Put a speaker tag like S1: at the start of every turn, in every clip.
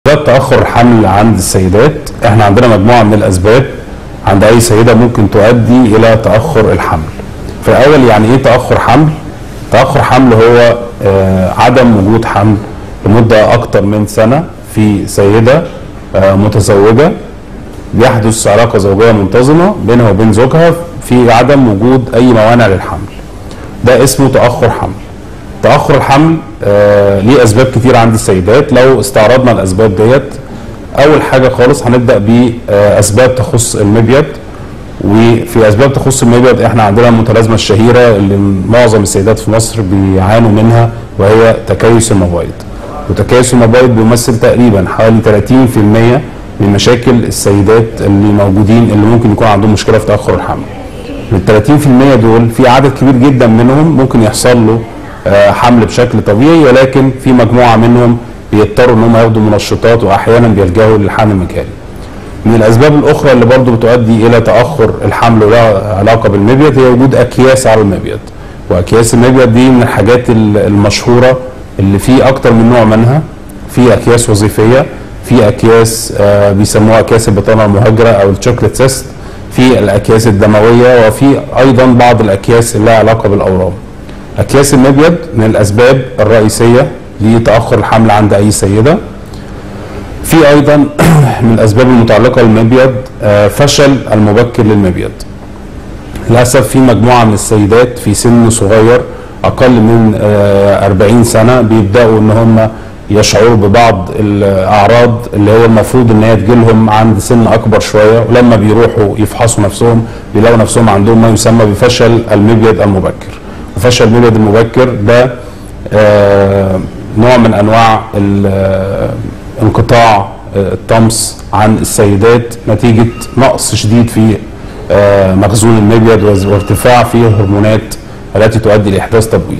S1: أسباب تأخر الحمل عند السيدات احنا عندنا مجموعة من الأسباب عند أي سيدة ممكن تؤدي إلى تأخر الحمل. في الأول يعني إيه تأخر حمل؟ تأخر حمل هو آه، عدم وجود حمل لمدة أكتر من سنة في سيدة آه، متزوجة بيحدث علاقة زوجية منتظمة بينها وبين زوجها في عدم وجود أي موانع للحمل. ده اسمه تأخر حمل. تأخر الحمل آه ليه أسباب كتير عند السيدات لو استعرضنا الأسباب ديت أول حاجة خالص هنبدأ بأسباب تخص المبيض وفي أسباب تخص المبيض إحنا عندنا المتلازمة الشهيرة اللي معظم السيدات في مصر بيعانوا منها وهي تكيس المبايض وتكيس المبايض بيمثل تقريبا حوالي 30% من مشاكل السيدات اللي موجودين اللي ممكن يكون عندهم مشكلة في تأخر الحمل من 30% دول في عدد كبير جدا منهم ممكن يحصل له آه، حمل بشكل طبيعي ولكن في مجموعه منهم بيضطروا ان هم ياخدوا منشطات واحيانا بيلجأوا للحمل المجهري. من الاسباب الاخرى اللي برضو بتؤدي الى تاخر الحمل ولها علاقه بالمبيض هي وجود اكياس على المبيض. واكياس المبيض دي من الحاجات ال- المشهوره اللي في اكتر من نوع منها في اكياس وظيفيه في اكياس آه، بيسموها اكياس البطانه المهاجره او الشوكليت سيست في الاكياس الدمويه وفي ايضا بعض الاكياس اللي لها علاقه بالاورام. اكياس المبيض من الاسباب الرئيسيه لتاخر الحمل عند اي سيده في ايضا من الاسباب المتعلقه بالمبيض آه، فشل المبكر للمبيض للاسف في مجموعه من السيدات في سن صغير اقل من آه، 40 سنه بيبداوا ان هم يشعروا ببعض الاعراض اللي هو المفروض ان هي تجيلهم عند سن اكبر شويه ولما بيروحوا يفحصوا نفسهم بيلاقوا نفسهم عندهم ما يسمى بفشل المبيض المبكر وفشل المبيض المبكر ده آه، نوع من انواع ال- آه، انقطاع آه، الطمس عن السيدات نتيجه نقص شديد في آه، مخزون المبيض وز- وارتفاع في الهرمونات التي تؤدي لاحداث تبويض.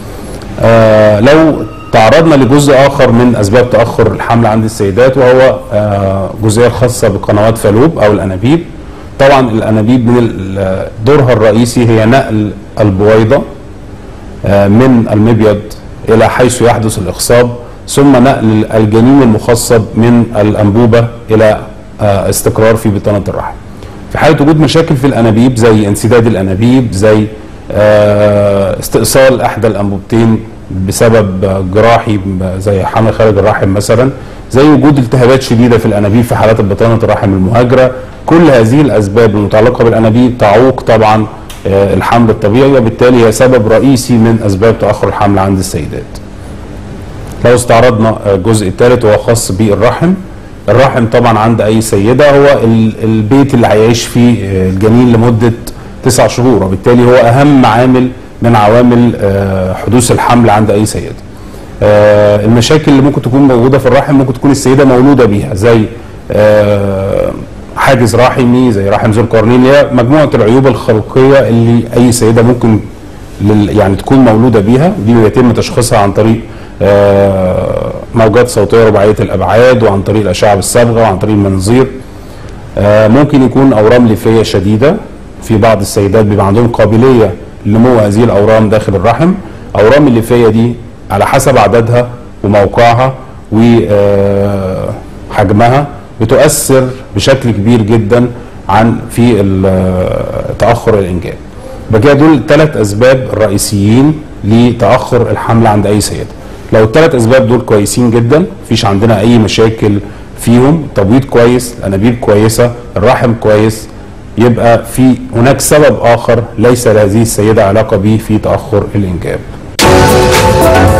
S1: آه، لو تعرضنا لجزء اخر من اسباب تاخر الحمل عند السيدات وهو آه، جزئيه الخاصه بقنوات فالوب او الانابيب. طبعا الانابيب من ال- دورها الرئيسي هي نقل البويضه آه، من المبيض الى حيث يحدث الاخصاب ثم نقل الجنين المخصب من الانبوبه الى آه، استقرار في بطانه الرحم. في حاله وجود مشاكل في الانابيب زي انسداد الانابيب زي آه، استئصال احدى الانبوبتين بسبب آه، جراحي زي حمل خارج الرحم مثلا زي وجود التهابات شديده في الانابيب في حالات بطانه الرحم المهاجره كل هذه الاسباب المتعلقه بالانابيب تعوق طبعا آه، الحمل الطبيعي وبالتالي هي سبب رئيسي من اسباب تاخر الحمل عند السيدات. لو استعرضنا الجزء الثالث وهو خاص بالرحم الرحم طبعا عند اي سيده هو ال- البيت اللي هيعيش فيه آه، الجنين لمده تسع شهور وبالتالي هو اهم عامل من عوامل آه، حدوث الحمل عند اي سيده. آه، المشاكل اللي ممكن تكون موجوده في الرحم ممكن تكون السيده مولوده بيها زي آه، حاجز رحمي زي رحم ذو القرنين اللي هي مجموعه العيوب الخلقيه اللي اي سيده ممكن لل يعني تكون مولوده بيها دي بيتم تشخيصها عن طريق آه، موجات صوتيه رباعيه الابعاد وعن طريق الاشعه بالصبغه وعن طريق المنظير آه، ممكن يكون اورام ليفيه شديده في بعض السيدات بيبقى عندهم قابليه لنمو هذه الاورام داخل الرحم اورام الليفيه دي على حسب عددها وموقعها وحجمها بتؤثر بشكل كبير جدا عن في ال- تاخر الانجاب يبقى كده دول الثلاث اسباب الرئيسيين لتاخر الحمل عند اي سيده لو الثلاث اسباب دول كويسين جدا مفيش عندنا اي مشاكل فيهم تبويض كويس الانابيب كويسه الرحم كويس يبقى في هناك سبب اخر ليس لهذه السيده علاقه به في تاخر الانجاب